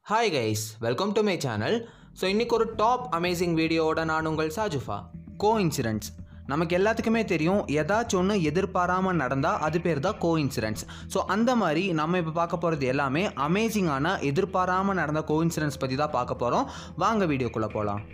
Hi guys welcome to my channel so இன்றைக்கி ஒரு top amazing வீடியோவோட நான் உங்கள் சாஜுஃபா கோ இன்சிடென்ட்ஸ் நமக்கு எல்லாத்துக்குமே தெரியும் ஏதாச்சும் ஒன்று எதிர்பாராமல் நடந்தால் அது பேர் தான் கோ இன்சிடென்ட்ஸ் ஸோ அந்த மாதிரி நம்ம இப்போ பார்க்க போகிறது எல்லாமே அமேசிங்கான எதிர்பாராமல் நடந்த கோ இன்சிடென்ட்ஸ் பற்றி தான் பார்க்க போகிறோம் வாங்க வீடியோக்குள்ளே போகலாம்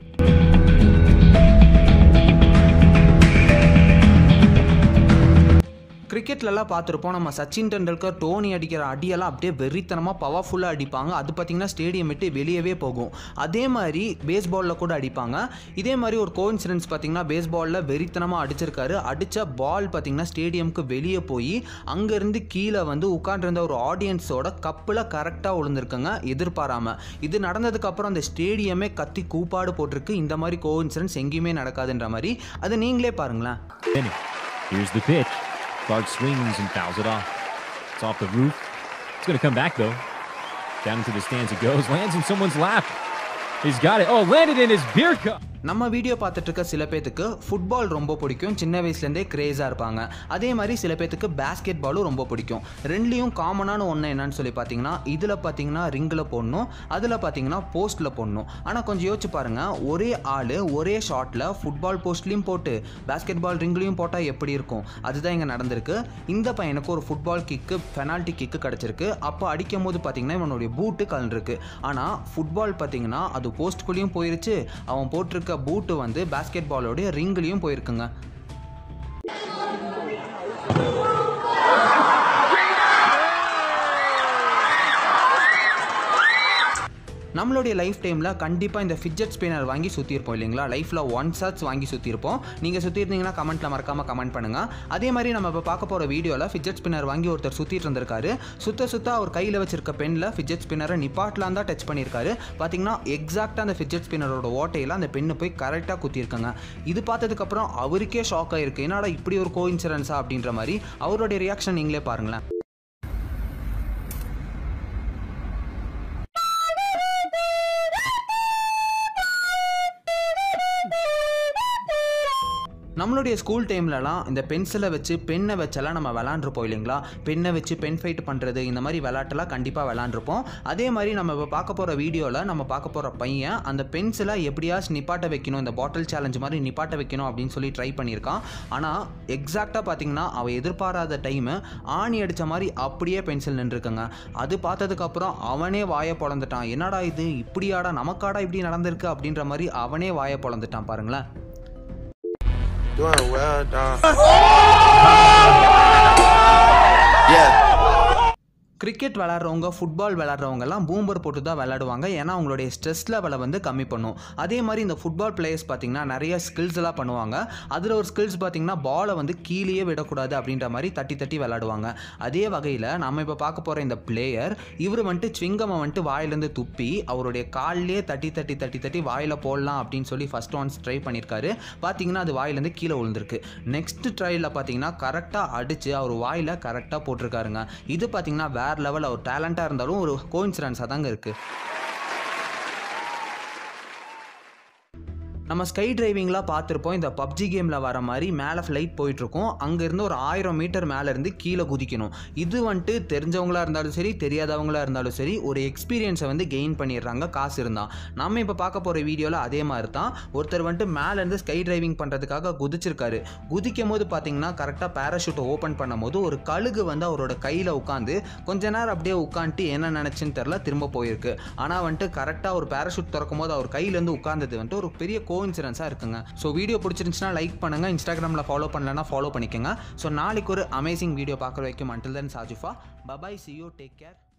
கிரிக்கெட்லலாம் பார்த்துருப்போம் நம்ம சச்சின் டெண்டுல்கர் டோனி அடிக்கிற அடியெல்லாம் அப்படியே வெறித்தனமாக பவர்ஃபுல்லாக அடிப்பாங்க அது பார்த்திங்கன்னா ஸ்டேடியம் விட்டு வெளியவே போகும் அதே மாதிரி பேஸ்பாலில் கூட அடிப்பாங்க இதே மாதிரி ஒரு கோஇன்சிடென்ஸ் பார்த்திங்கன்னா பேஸ்பாலில் வெறித்தனமாக அடிச்சிருக்காரு அடித்த பால் பார்த்திங்கன்னா ஸ்டேடியம்க்கு வெளியே போய் அங்கேருந்து கீழே வந்து உட்காண்டிருந்த ஒரு ஆடியன்ஸோட கப்பில் கரெக்டாக விழுந்திருக்குங்க எதிர்பாராமல் இது நடந்ததுக்கப்புறம் அந்த ஸ்டேடியமே கத்தி கூப்பாடு போட்டிருக்கு இந்த மாதிரி கோஇன்சிடென்ஸ் எங்கேயுமே நடக்காதுன்ற மாதிரி அதை நீங்களே பாருங்களேன் Inning. Here's the pitch. Clark swings and fouls it off. It's off the roof. It's going to come back, though. Down into the stands it goes. Lands in someone's lap. He's got it. Oh, landed in his beer cup. நம்ம video பார்த்துட்டு இருக்க சில பேத்துக்கு football ரொம்ப பிடிக்கும் சின்ன வயசுலேருந்தே கிரேஸாக இருப்பாங்க அதே மாதிரி சில பேத்துக்கு பேஸ்கெட் பாலும் ரொம்ப பிடிக்கும் ரெண்டுலேயும் காமனான ஒன்று என்னன்னு சொல்லி பார்த்தீங்கன்னா இதில் பார்த்தீங்கன்னா ரிங்கில் போடணும் அதில் பார்த்தீங்கன்னா போஸ்ட்டில் போடணும் ஆனால் கொஞ்சம் யோசிச்சு பாருங்கள் ஒரே ஆள் ஒரே ஷாட்டில் ஃபுட்பால் போஸ்ட்லேயும் போட்டு பேஸ்கெட் பால் ரிங்லேயும் போட்டால் எப்படி இருக்கும் அதுதான் இங்கே நடந்திருக்கு இந்த பையனுக்கு ஒரு ஃபுட்பால் கிக்கு பெனால்ட்டி கிக்கு கிடச்சிருக்கு அப்போ அடிக்கும் போது பார்த்தீங்கன்னா இவனுடைய பூட்டு கலந்துருக்கு ஆனால் ஃபுட்பால் பார்த்தீங்கன்னா அது போஸ்ட்குள்ளேயும் போயிருச்சு அவன் போட்டிருக்க பூட்டு வந்து பேஸ்கெட் பாலோடைய ரிங்லேயும் போயிருக்குங்க நம்மளுடைய லைஃப் டைமில் கண்டிப்பாக இந்த ஃபிட்ஜெட் ஸ்பின்னர் வாங்கி சுற்றிருப்போம் இல்லைங்களா லைஃப்பில் ஒன் சர்ச் வாங்கி சுற்றிருப்போம் நீங்கள் சுற்றிருந்தீங்கன்னா கமெண்ட்டில் மறக்காமல் கமெண்ட் பண்ணுங்கள் அதே மாதிரி நம்ம இப்போ பார்க்க போகிற வீடியோவில் ஃபிட்ஜெட் ஸ்பின்னர் வாங்கி ஒருத்தர் சுற்றிட்டு இருந்திருக்காரு சுத்த சுத்த அவர் கையில் வச்சிருக்க பெண்ணில் ஃபிட்ஜெட் ஸ்பின்னரை நிப்பாட்லாம் தான் டச் பண்ணியிருக்காரு பார்த்தீங்கன்னா எக்ஸாக்டாக அந்த ஃபிட்ஜெட் ஸ்பின்னரோட ஓட்டையில் அந்த பெண்ணு போய் கரெக்டாக குத்திருக்காங்க இது பார்த்ததுக்கப்புறம் அவருக்கே ஷாக் ஆயிருக்கு என்னடா இப்படி ஒரு கோ இன்சூரன்ஸா அப்படின்ற மாதிரி அவருடைய ரியாக்ஷன் நீங்களே பாருங்களேன் நம்மளுடைய ஸ்கூல் டைம்லலாம் இந்த பென்சிலை வச்சு பெண்ணை வச்செல்லாம் நம்ம விளாண்டுருப்போம் இல்லைங்களா பெண்ணை வச்சு பென் ஃபைட் பண்ணுறது இந்த மாதிரி விளாட்டெல்லாம் கண்டிப்பாக விளாண்டுருப்போம் அதே மாதிரி நம்ம இப்போ பார்க்க போகிற வீடியோவில் நம்ம பார்க்க போகிற பையன் அந்த பென்சிலை எப்படியாச்சும் நிப்பாட்ட வைக்கணும் இந்த பாட்டில் சேலஞ்ச் மாதிரி நிப்பாட்ட வைக்கணும் அப்படின்னு சொல்லி ட்ரை பண்ணியிருக்கான் ஆனால் எக்ஸாக்டாக பார்த்தீங்கன்னா அவன் எதிர்பாராத டைமு ஆணி அடித்த மாதிரி அப்படியே பென்சில் நின்றுருக்குங்க அது பார்த்ததுக்கப்புறம் அவனே வாயை பொழந்துட்டான் என்னடா இது இப்படியாடா நமக்காடா இப்படி நடந்திருக்கு அப்படின்ற மாதிரி அவனே வாயை பொழந்துட்டான் பாருங்களேன் Doing well, dog. yeah. Cricket விளாட்றவங்க ஃபுட்பால் விளாட்றவங்கலாம் பூம்பர் போட்டு தான் விளாடுவாங்க ஏன்னா அவங்களுடைய ஸ்ட்ரெஸ் லெவலை வந்து கம்மி பண்ணும் அதே மாதிரி இந்த ஃபுட்பால் பிளேயர்ஸ் பார்த்திங்கன்னா நிறைய ஸ்கில்ஸ் எல்லாம் பண்ணுவாங்க அதில் ஒரு ஸ்கில்ஸ் பார்த்திங்கன்னா பாலை வந்து கீழேயே விடக்கூடாது அப்படின்ற மாதிரி தட்டி தட்டி விளாடுவாங்க அதே வகையில் நம்ம இப்போ பார்க்க போகிற இந்த பிளேயர் இவர் வந்துட்டு ஸ்விங்கமை வந்துட்டு வாயிலேருந்து துப்பி அவருடைய கால்லேயே தட்டி தட்டி தட்டி தட்டி வாயில் போடலாம் அப்படின்னு சொல்லி ஃபஸ்ட் ஒன்ஸ் ட்ரை பண்ணியிருக்காரு பார்த்தீங்கன்னா அது வாயிலேருந்து கீழே விழுந்திருக்கு நெக்ஸ்ட் ட்ரையில் பார்த்தீங்கன்னா கரெக்டாக அடித்து அவர் வாயில் கரெக்டாக போட்டிருக்காருங்க இது பார்த்தீங்கன்னா வேறு லெவல் அவர் டேலண்ட்டாக இருந்தாலும் ஒரு கோயின்சிடன்ஸாக தாங்க இருக்குது நம்ம ஸ்கை டிரைவிங்லாம் பார்த்துருப்போம் இந்த பப்ஜி கேமில் வர மாதிரி மேலே ஃப்ளைட் போயிட்டுருக்கோம் அங்கேருந்து ஒரு ஆயிரம் மீட்டர் மேலே இருந்து கீழே குதிக்கணும் இது வந்துட்டு தெரிஞ்சவங்களா இருந்தாலும் சரி தெரியாதவங்களா இருந்தாலும் சரி ஒரு எக்ஸ்பீரியன்ஸை வந்து கெயின் பண்ணிடுறாங்க காசு இருந்தால் நம்ம இப்போ பார்க்க போகிற வீடியோவில் அதே மாதிரி தான் ஒருத்தர் வந்துட்டு மேலேருந்து ஸ்கை டிரைவிங் பண்ணுறதுக்காக குதிச்சிருக்காரு குதிக்கும் போது பார்த்தீங்கன்னா கரெக்டாக பேராஷூட்டை ஓப்பன் பண்ணும்போது ஒரு கழுகு வந்து அவரோட கையில் உட்காந்து கொஞ்ச நேரம் அப்படியே உட்காந்துட்டு என்ன நினச்சின்னு தெரில திரும்ப போயிருக்கு ஆனால் வந்துட்டு கரெக்டாக ஒரு பேராஷூட் திறக்கும் போது அவர் கையிலேருந்து உட்காந்தது வந்துட்டு ஒரு பெரிய கோ இன்சூரன்ஸாக இருக்குங்க ஸோ வீடியோ பிடிச்சிருந்துச்சுன்னா லைக் பண்ணுங்கள் இன்ஸ்டாகிராமில் ஃபாலோ பண்ணலன்னா ஃபாலோ பண்ணிக்கோங்க ஸோ நாளைக்கு ஒரு அமேசிங் வீடியோ பார்க்குற வரைக்கும் அண்டில் தென் சாஜுஃபா பபாய் சி யூ டேக் கேர்